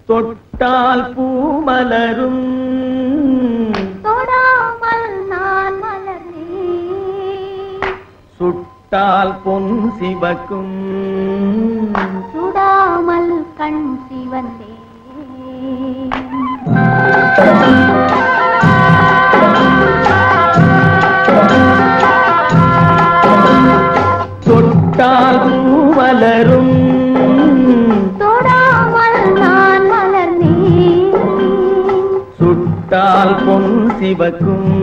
தொட்டால் பூ மலரும் தொடாமல் நான் மலர்ந்தேன் சுட்டால் பொன் சிவக்கும் சுடாமல் கண் சிவந்தேன் தொட்டால் பூ மலரும் தொடாமல் நான் மலர்ந்தேன் சுட்டால் பொன் சிவக்கும்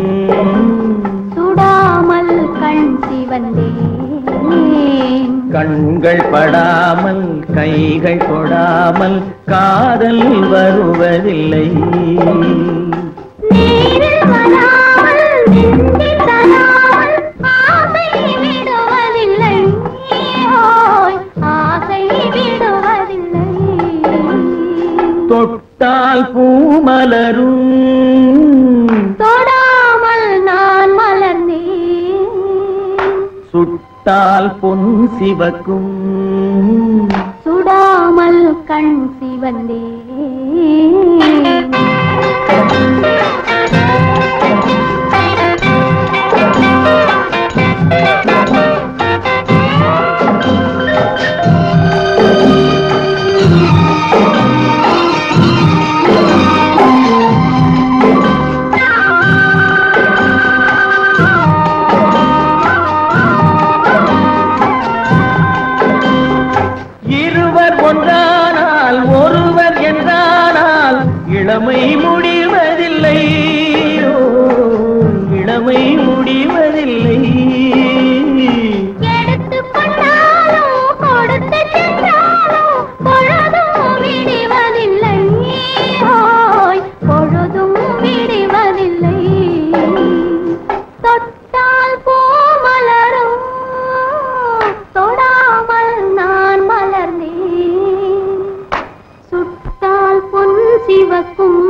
சுடாமல் கண் சிவந்தேன் கண்கள் படாமல் கைகள் தொடாமல் காதல் வருவதில்லை நேரில் வராமல் நெஞ்சில் தராமல் ஆசை விடுவதில்லை ஓய் ஆசை விடுவதில்லை தொட்டால் பூ மலரும் தொடாமல் நான் மலர்ந்தேன் சுட்டால் பொன் சிவக்கும் சுடாமல் கண் சிவந்தேன் இருவர் ஒன்றானால் ஒருவர் என்றானால் இளமை முடிவதில்லை ஓ, இளமை முடிவதில்லை எடுத்துக் கொண்டாலும் கொடுத்து சென்றாலும் பொழுதும் விடுவதில்லை ஓய் பொழுதும் விடுவதில்லை தொட்டால் பூ மலரும் தொடாமல் நான் மலர்ந்தேன் சுட்டால் பொன் சிவக்கும்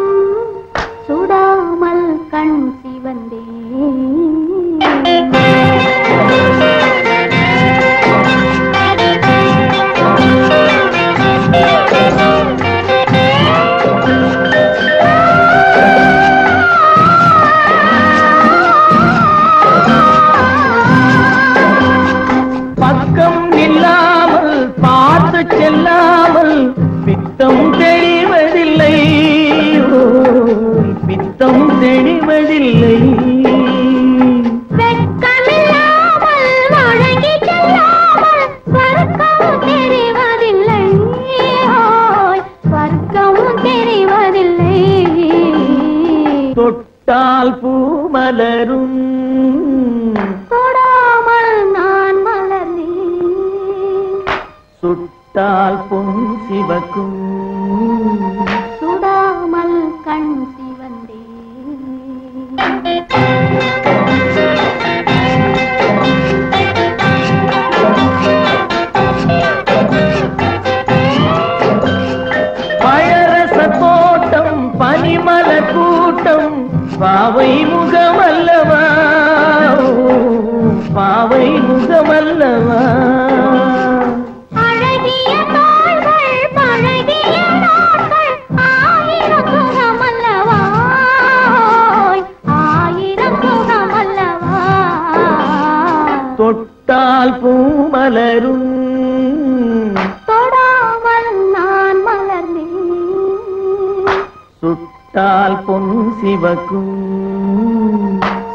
சுடாமல் கண் பக்கம் நில்லாமல் பார்த்து செல்லாமல் பித்தம் தெளிவதில்லை ஓ, பித்தம் தெளிவதில்லை வெட்கமில்லாமல் வழங்கி செல்லாமல் ஸ்வர்க்கம் தெரிவதில்லை ஓய், ஸ்வர்க்கம் தெரிவதில்லை தொட்டால் பூ மலரும் தொடாமல் நான் மலர்ந்தேன் சுட்டால் பொன் சிவக்கும் சுடாமல் கண் சிவந்தேன் பழரச தோட்டம் பனிமல கூட்டம் பாவை முகமல்லவா ஓ, பாவை முகமல்லவா அழகிய தாள்கள் பழகிய நாட்கள் ஆயிரம் சுகமல்லவா ஓய், ஆயிரம் சுகமல்லவா தொட்டால் பூ மலரும் தொடாமல் நான் மலர்ந்தேன் சுட்டால் பொன் சிவக்கும்